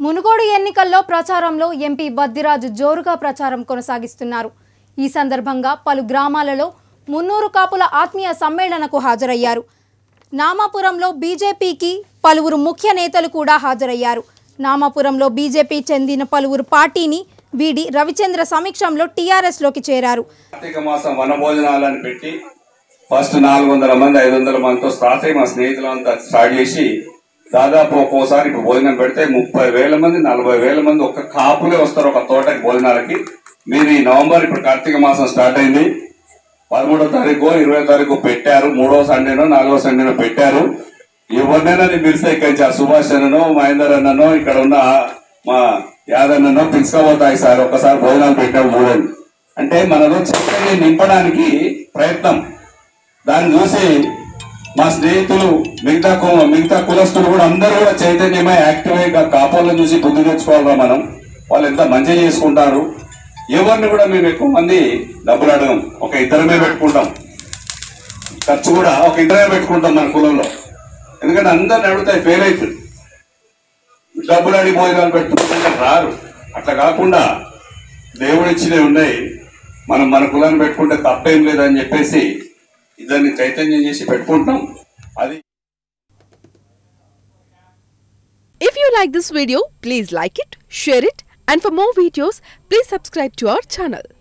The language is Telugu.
మునుగోడు ఎన్నికల్లో ప్రచారంలో ఎంపీ బద్దిరాజు జోరుగా ప్రచారం కొనసాగిస్తున్నారు ఈ సందర్భంగా పలు గ్రామాలలో మున్నూరు కాపుల ఆత్మీయ సమ్మేళనకు హాజరయ్యారు నామాపురంలో బీజేపీకి పలువురు ముఖ్య నేతలు కూడా హాజరయ్యారు నామాపురంలో బీజేపీ చెందిన పలువురు పార్టీని వీడి రవిచంద్ర సమీక్షంలో టీఆర్ఎస్లోకి చేరారు కార్తీక మాసం వన భోజనాలని పెట్టి ఫస్ట్ నాలుగు వందల మంది ఐదు వందల మందితో స్టార్ట్ అయ్యి మా స్నేహితులంతా స్టార్ట్ చేసి దాదాపు ఒక్కోసారి ఇప్పుడు భోజనం పెడితే ముప్పై వేల మంది నలభై వేల మంది ఒక్క కాపులే వస్తారు ఒక తోటకి భోజనాలకి మీరు ఈ నవంబర్ ఇప్పుడు కార్తీక మాసం స్టార్ట్ అయింది పదమూడో తారీఖు ఇరవై తారీఖు పెట్టారు మూడో సండేనో నాలుగో సండేనో పెట్టారు ఎవరినైనా నేను పిలిస్తే ఇక్కడి నుంచి ఆ సుభాష్ అన్ననో మహేందర్ అన్ననో ఇక్కడ ఉన్న మా యాదన్ననో పిలుచుకోబోతాయి సార్ ఒక్కసారి భోజనాలు పెట్టాము మూడని అంటే మనలో చైతన్యం నింపడానికి ప్రయత్నం దాన్ని చూసి మా స్నేహితులు మిగతా కు- మిగతా కులస్తులు కూడా అందరూ కూడా చైతన్యమై యాక్టివ్ అయ్యి కాపాలను చూసి బుద్ధి తెచ్చుకోవాలా మనం వాళ్ళు ఎంత మంచి చేసుకుంటారు ఎవరిని కూడా మేము ఎక్కువ మంది డబ్బులు అడగం ఒక ఇద్దరమే పెట్టుకుంటాం ఖర్చు కూడా ఒక ఇద్దరే పెట్టుకుంటాం మన కులంలో ఎందుకంటే అందరిని అడుగుతాయి ఫెయిల్ అవుతుంది డబ్బులు అడిగి భోజనాలు పెట్టుకుంటే రారు అట్లా కాకుండా దేవుడు ఇచ్చినవి ఉన్నాయి మనం మన కులాన్ని పెట్టుకుంటే తప్పేం లేదని చెప్పేసి ఇద్దరిని చైతన్యం చేసి పెట్టుకుంటాం అది If you like this video, please like it, share it, and for more videos, please subscribe to our channel.